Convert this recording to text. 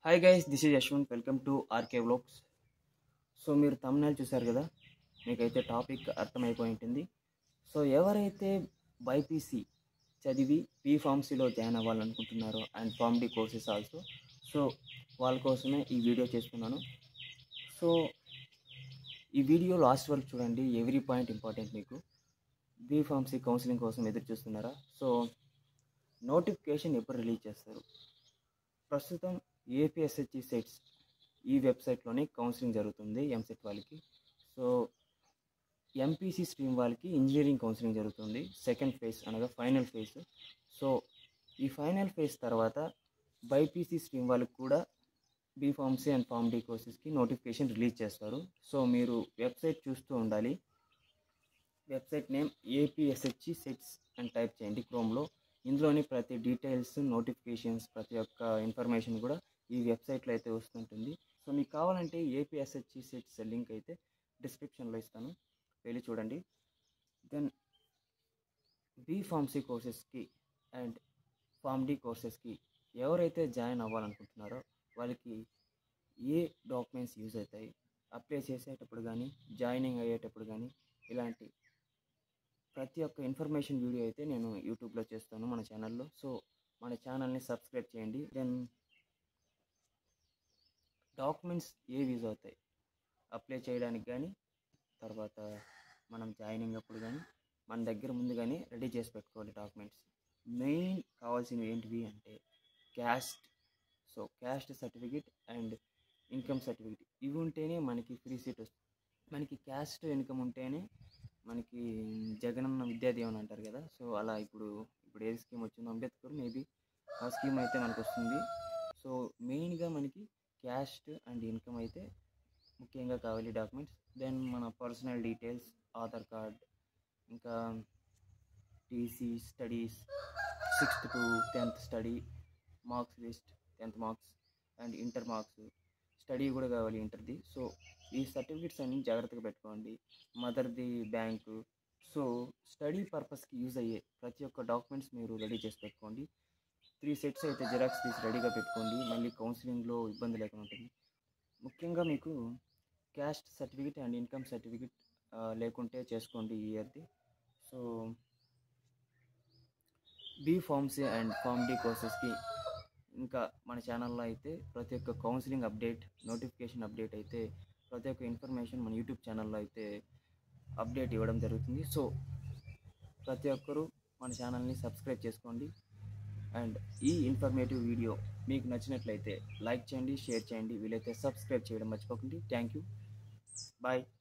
hi guys this is Yashwant welcome to RK vlogs so మీరు తమ్నాల్ చూశారు కదా మీకైతే టాపిక్ అర్థమైపోయి ఉంటుంది సో ఎవరైతే బైపీసీ చదివి బీ ఫార్మసీలో జాయిన్ అవ్వాలనుకుంటున్నారో and pharm D courses also so వాళ్ళ కోసమే ఈ వీడియో చేస్తున్నాను సో ఈ వీడియో లాస్ట్ వరకు చూడండి ఎవ్రీ పాయింట్ ఇంపార్టెంట్ మీకు బీ ఫార్మసీ కౌన్సిలింగ్ కోసం ఎదురు చూస్తున్నారా సో నోటిఫికేషన్ ఎప్పుడు రిలీజ్ చేస్తారు ప్రస్తుతం ఏపీఎస్హెచ్ఈ సెట్స్ ఈ వెబ్సైట్లోనే కౌన్సిలింగ్ జరుగుతుంది ఎంసెట్ వాళ్ళకి సో ఎంపీసీ స్ట్రీమ్ వాళ్ళకి ఇంజనీరింగ్ కౌన్సిలింగ్ జరుగుతుంది సెకండ్ ఫేజ్ అనగా ఫైనల్ ఫేజ్ సో ఈ ఫైనల్ ఫేజ్ తర్వాత బైపీసీ స్ట్రీమ్ వాళ్ళకి కూడా B pharmacy and pharm D కోర్సెస్కి నోటిఫికేషన్ రిలీజ్ చేస్తారు సో మీరు వెబ్సైట్ చూస్తూ ఉండాలి వెబ్సైట్ నేమ్ ఏపీఎస్హెచ్ఈ సెట్స్ అని టైప్ చేయండి క్రోమ్లో ఇందులోని ప్రతి డీటెయిల్స్ నోటిఫికేషన్స్ ప్రతి ఒక్క ఇన్ఫర్మేషన్ కూడా ఈ వెబ్సైట్లో అయితే వస్తుంటుంది సో మీకు కావాలంటే ఏపీఎస్హెచ్ఈ సెట్స్ లింక్ అయితే డిస్క్రిప్షన్లో ఇస్తాను వెళ్ళి చూడండి దెన్ బీ ఫార్మసీ కోర్సెస్కి అండ్ ఫార్మ్ డి కోర్సెస్కి ఎవరైతే జాయిన్ అవ్వాలనుకుంటున్నారో వాళ్ళకి ఏ డాక్యుమెంట్స్ యూజ్ అవుతాయి అప్లై చేసేటప్పుడు కానీ జాయినింగ్ అయ్యేటప్పుడు కానీ ఇలాంటి ప్రతి ఒక్క ఇన్ఫర్మేషన్ వీడియో అయితే నేను యూట్యూబ్లో చేస్తాను మన ఛానల్లో సో మన ఛానల్ని సబ్స్క్రైబ్ చేయండి దెన్ డాక్యుమెంట్స్ ఏ యూజ్ అవుతాయి అప్లై చేయడానికి కానీ తర్వాత మనం జాయినింగ్ అప్పుడు కానీ మన దగ్గర ముందుగానే రెడీ చేసి పెట్టుకోవాలి డాక్యుమెంట్స్ మెయిన్ కావాల్సినవి ఏంటివి అంటే caste so caste certificate and income certificate ఇవి ఉంటేనే మనకి ఫ్రీ సీట్ వస్తుంది మనకి క్యాస్ట్ ఇన్కమ్ ఉంటేనే మనకి జగనన్న విద్యాదీవెన అంటారు కదా సో అలా ఇప్పుడు ఇప్పుడు ఏ స్కీమ్ వచ్చిందో అంబేద్కర్ మేబీ ఆ స్కీమ్ అయితే మనకు వస్తుంది సో మెయిన్గా మనకి క్యాస్ట్ అండ్ ఇన్కమ్ అయితే ముఖ్యంగా కావాలి డాక్యుమెంట్స్ దెన్ మన పర్సనల్ డీటెయిల్స్ ఆధార్ కార్డ్ ఇంకా TC studies sixth to tenth study marks list tenth marks and inter marks study కూడా కావాలి ఇంటర్ది సో ఈ సర్టిఫికెట్స్ అన్ని జాగ్రత్తగా పెట్టుకోండి మదర్ది బ్యాంకు సో స్టడీ పర్పస్కి యూజ్ అయ్యే ప్రతి ఒక్క డాక్యుమెంట్స్ మీరు రెడీ చేసి పెట్టుకోండి త్రీ సెట్స్ అయితే జిరాక్స్ తీసి రెడీగా పెట్టుకోండి మళ్ళీ కౌన్సిలింగ్లో ఇబ్బంది లేకుండా ఉంటుంది ముఖ్యంగా మీకు caste certificate and income certificate లేకుంటే చేసుకోండి ఈ ఇయర్ది so B pharmacy and pharm D కోర్సెస్కి ఇంకా మన ఛానల్లో అయితే ప్రతి ఒక్క కౌన్సిలింగ్ అప్డేట్ నోటిఫికేషన్ అప్డేట్ అయితే ప్రతి ఒక్క ఇన్ఫర్మేషన్ మన యూట్యూబ్ ఛానల్లో అయితే అప్డేట్ ఇవ్వడం జరుగుతుంది సో ప్రతి ఒక్కరూ మన ఛానల్ని సబ్స్క్రైబ్ చేసుకోండి అండ్ ఈ ఇన్ఫర్మేటివ్ వీడియో మీకు నచ్చినట్లయితే లైక్ చేయండి షేర్ చేయండి వీలైతే సబ్స్క్రైబ్ చేయడం మర్చిపోకండి థ్యాంక్ యూ బాయ్